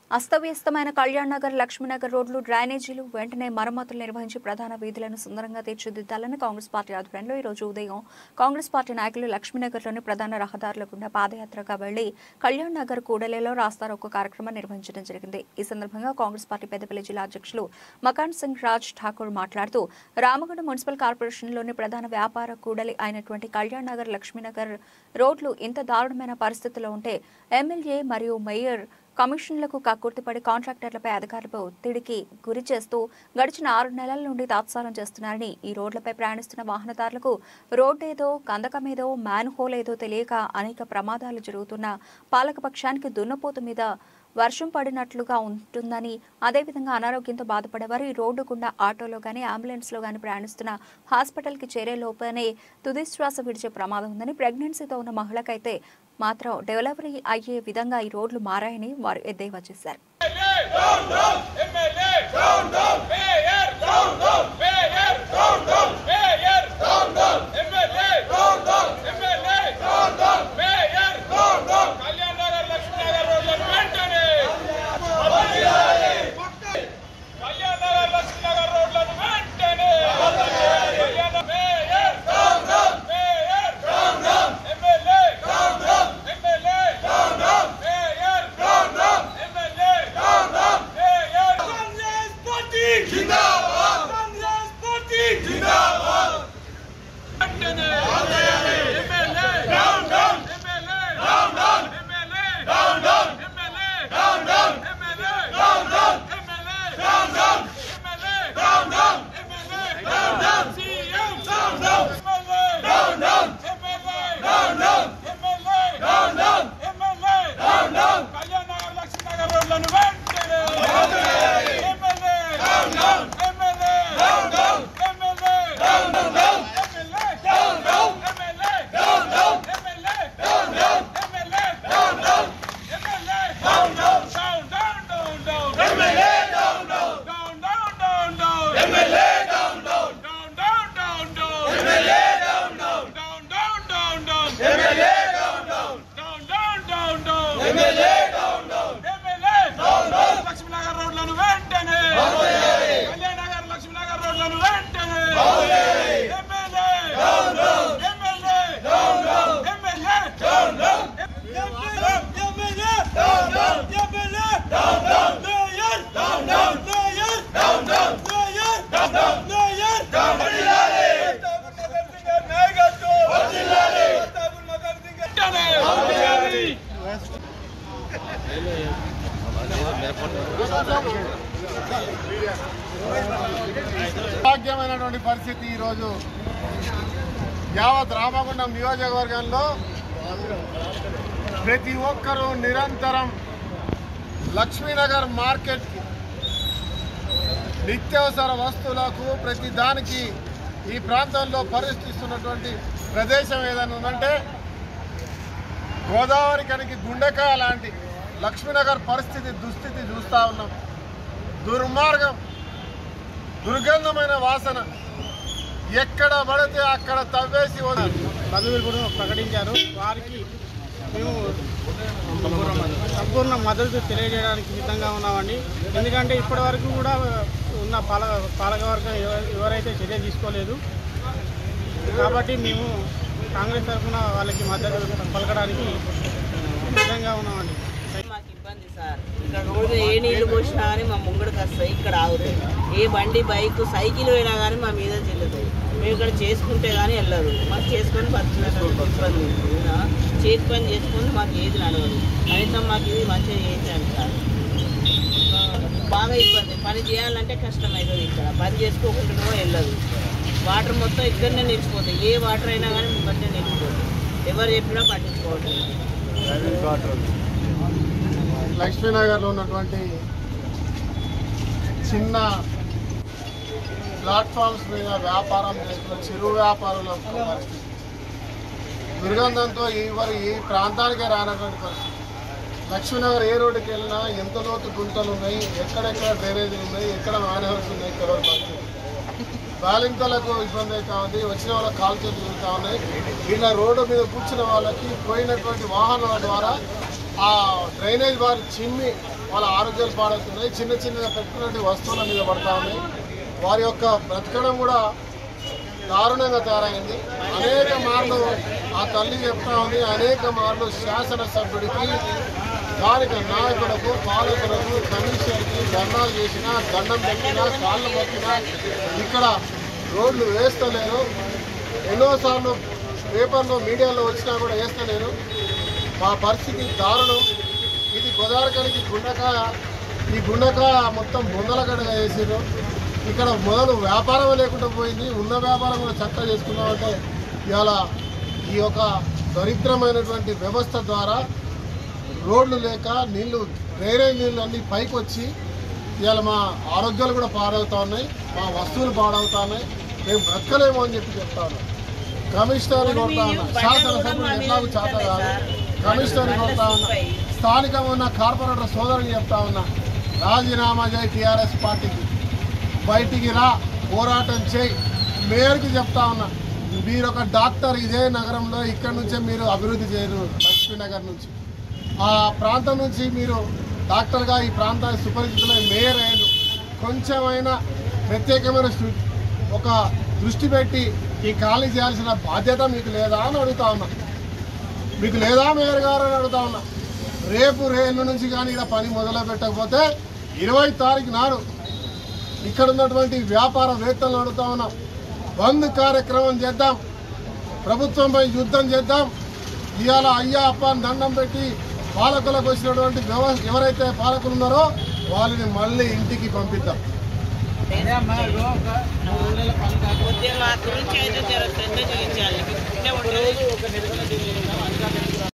అస్తవ్యస్తమైన కళ్యాణ్ నగర్ లక్ష్మీనగర్ రోడ్లు డ్రైనేజీలు వెంటనే మరమ్మతులు నిర్వహించి ప్రధాన వీధులను సుందరంగా తీర్చిదిద్దాలని కాంగ్రెస్ పార్టీ ఆధ్వర్యంలో ఈ రోజు ఉదయం కాంగ్రెస్ పార్టీ నాయకులు లక్ష్మీనగర్లోని ప్రధాన రహదారుల గుండా పాదయాత్రగా వెళ్లి కళ్యాణ్ నగర్ కూడలిలో రాస్తారోకో కార్యక్రమం నిర్వహించడం జరిగింది ఈ సందర్భంగా కాంగ్రెస్ పార్టీ పెద్దపల్లి జిల్లా అధ్యక్షులు మకాన్ సింగ్ రాజ్ ఠాకూర్ మాట్లాడుతూ రామగుండ మున్సిపల్ కార్పొరేషన్లోని ప్రధాన వ్యాపార కూడలి అయినటువంటి కళ్యాణ్ నగర్ లక్ష్మీనగర్ రోడ్లు ఇంత దారుణమైన పరిస్థితిలో ఉంటే ఎమ్మెల్యే మరియు మేయర్ కమిషన్లకు కక్కుర్తిపడి కాంట్రాక్టర్లపై అధికారులపై ఒత్తిడికి గురి చేస్తూ గడిచిన ఆరు నెలల నుండి తాత్సారం చేస్తున్నారని ఈ రోడ్లపై ప్రయాణిస్తున్న వాహనదారులకు రోడ్డేదో కందకమేదో మ్యాన్ హోల్ ఏదో తెలియక అనేక ప్రమాదాలు జరుగుతున్న పాలకపక్షానికి దున్నపోతు మీద వర్షం పడినట్లుగా ఉంటుందని అదేవిధంగా అనారోగ్యంతో బాధపడేవారు ఈ రోడ్డు గుండా ఆటోలో కానీ అంబులెన్స్లో కానీ ప్రయాణిస్తున్న హాస్పిటల్కి చేరే లోపనే తుది శ్వాస విడిచే ప్రమాదం ఉందని ప్రెగ్నెన్సీతో ఉన్న మహిళకైతే మాత్రం డెలివరీ అయ్యే విధంగా ఈ రోడ్లు మారాయని వారు ఎద్దేవా చేశారు कांग्रेस पार्टी जिंदाबाद कांग्रेस पार्टी जिंदाबाद MLA down down MLA down down MLA down down MLA down down MLA down down MLA down down MLA down down MLA down down CM down down MLA down down MLA down down MLA down down MLA down down Kalyan Nagar Lakshminagar రోడ్లను వెంటనే MLA down down MLA down down MLA down down MLA down down MLA down down MLA down down MLA down down MLA down down down down down down MLA down down down down down down MLA down down down down down down MLA down down down down down down MLA down down down down down down MLA down down MLA down down Lakshminagar రోడ్లను వెంటనే కళ్యాణ్ నగర్ లక్ష్మీనగర్ రోడ్లను వెంటనే MLA down down MLA down down MLA down down MLA down down MLA down down mayor down down mayor down down mayor down down mayor down వర్ధిల్లాలి తాగుర్ మగన్ సింగ్ నాయకత్వం వర్ధిల్లాలి తాగుర్ మగన్ సింగ్ వర్ధిల్లాలి భాగ్యమైనటువంటి పరిస్థితి ఈరోజు యావత్ రామగుండం నియోజకవర్గంలో ప్రతి ఒక్కరూ నిరంతరం లక్ష్మీనగర్ మార్కెట్కి నిత్యావసర వస్తువులకు ప్రతి దానికి ఈ ప్రాంతంలో పరిస్థిస్తున్నటువంటి ప్రదేశం ఏదైనా ఉందంటే గోదావరి కనికి గుండెకాయ లాంటి లక్ష్మీనగర్ పరిస్థితి దుస్థితి చూస్తూ ఉన్నాం దుర్మార్గం దుర్గంధమైన వాసన ఎక్కడ పడితే అక్కడ తవ్వేసి వదిలి పదవులు కూడా ప్రకటించారు వారికి మేము సంపూర్ణ మద్దతు తెలియజేయడానికి సిద్ధంగా ఉన్నామండి ఎందుకంటే ఇప్పటి వరకు కూడా ఉన్న పాల పాలకవర్గం ఎవ- ఎవరైతే చర్య తీసుకోలేదు కాబట్టి మేము కాంగ్రెస్ తరఫున వాళ్ళకి మద్దతు పలకడానికి సిద్ధంగా ఉన్నామండి మాకు ఇబ్బంది సార్ ఇక్కడ రోజు ఏ నీళ్లు పోసినా కానీ మా ముంగడికి వస్తాయి ఇక్కడ ఆగుతాయి ఏ బండి బైక్ సైకిల్ పోయినా కానీ మా మీద చెల్లుతాయి మేము ఇక్కడ చేసుకుంటే కానీ వెళ్ళరు మాకు చేసుకొని బతుకునేటప్పుడు ఇబ్బంది ఉంది. ఆ, చేతి పని చేసుకొని మాకు ఏది నడవదు కనీసం మాకు ఇది మంచిగా చేసాను సార్ ఆ, బాగా ఇబ్బంది పని చేయాలంటే కష్టం అవుతుంది ఇక్కడ పని చేసుకోకుండా వెళ్ళదు వాటర్ మొత్తం ఇక్కడనే నిలిచిపోతాయి ఏ వాటర్ అయినా కానీ ముంగటే నిలిచిపోతాయి ఎవరు చెప్పినా పట్టించుకోవట్లేదు లక్ష్మీనగర్లో ఉన్నటువంటి చిన్న ప్లాట్ఫామ్స్ మీద వ్యాపారం చేస్తున్న చిరు వ్యాపారుల పరిస్థితి దుర్గంధంతో ఎవరు ఈ ప్రాంతానికే రానటువంటి పరిస్థితి లక్ష్మీనగర్ ఏ రోడ్డుకి వెళ్ళినా ఎంత లోతు గుంటలు ఉన్నాయి ఎక్కడెక్కడ డ్రైనేజీలు ఉన్నాయి ఎక్కడ మ్యాన్హోల్స్ ఉన్నాయి తెలియని పరిస్థితి బాలింతలకు ఇబ్బంది అవుతా ఉంది వచ్చిన వాళ్ళకి కాలు చేతులు తిరుగుతూ ఉన్నాయి ఇలా రోడ్డు మీద కూర్చున్న వాళ్ళకి పోయినటువంటి వాహనాల ద్వారా ఆ డ్రైనేజ్ బార్ చిమ్మి వాళ్ళ ఆరోగ్యాలు పాడవుతున్నాయి చిన్న చిన్నగా పెట్టుకున్నటువంటి వస్తువుల మీద పడతా ఉన్నాయి వారి యొక్క బ్రతకడం కూడా దారుణంగా తయారైంది అనేక మార్లు ఆ తల్లి చెప్తా ఉంది అనేక మార్లు శాసనసభ్యుడికి స్థానిక నాయకులకు పాలకులకు కమిషనర్కి ధర్నాలు చేసినా దండం పెట్టినా కాళ్ళు మొక్కినా ఇక్కడ రోడ్లు వేస్తలేరు ఎన్నోసార్లు పేపర్లో మీడియాలో వచ్చినా కూడా వేస్తలేరు మా పరిస్థితి దారుణం ఇది గోదావరికడికి గుండకాయ ఈ గుండకాయ మొత్తం బొందలగడగా వేసారు ఇక్కడ మొదలు వ్యాపారం లేకుండా పోయింది ఉన్న వ్యాపారం కూడా చక్కగా చేసుకున్నామంటే ఇవాళ ఈ యొక్క దరిద్రమైనటువంటి వ్యవస్థ ద్వారా రోడ్లు లేక నీళ్లు డ్రైనేజ్ నీళ్ళు అన్నీ పైకి వచ్చి ఇవాళ మా ఆరోగ్యాలు కూడా పాడవుతా ఉన్నాయి మా వస్తువులు పాడవుతా ఉన్నాయి మేము బ్రతకలేము అని చెప్పి చెప్తా ఉన్నాం కమిషనర్ కొడతా ఉన్నా శాసనసభ్యులు ఎట్లాగూ చేత కాదు కమిషనర్ కొడతా ఉన్నా స్థానికంగా ఉన్న కార్పొరేటర్ సోదరుని చెప్తా ఉన్నా రాజీనామా చేయి టీఆర్ఎస్ పార్టీకి బయటికి రా పోరాటం చేయి మేయర్కి చెప్తా ఉన్నా మీరు ఒక డాక్టర్ ఇదే నగరంలో ఇక్కడ నుంచే మీరు అభివృద్ధి చేయరు లక్ష్మీనగర్ నుంచి ఆ ప్రాంతం నుంచి మీరు డాక్టర్గా ఈ ప్రాంతానికి సుపరిచితులై మేయర్ అయ్యారు కొంచెమైనా ప్రత్యేకమైన సు- ఒక దృష్టి పెట్టి ఈ ఖాళీ చేయాల్సిన బాధ్యత మీకు లేదా అని అడుగుతా ఉన్నా మీకు లేదా మేయర్ గారు అని అడుగుతా ఉన్నా రేపు రేళ్ళ నుంచి కానీ ఇక్కడ పని మొదలు పెట్టకపోతే ఇరవై తారీఖు నాడు ఇక్కడ ఉన్నటువంటి వ్యాపారవేత్తలను అడుగుతా ఉన్నాం బంద్ కార్యక్రమం చేద్దాం ప్రభుత్వంపై యుద్ధం చేద్దాం ఇవాళ అయ్యా అప్ప అని దండం పెట్టి పాలకులకు వచ్చినటువంటి వ్యవ- ఎవరైతే పాలకులు ఉన్నారో వాళ్ళని మళ్ళీ ఇంటికి పంపిద్దాం కొద్దిగా మా గురించి అయితే జర శ్రద్ధ చూపించాలి ఇట్టే ఉంటుంది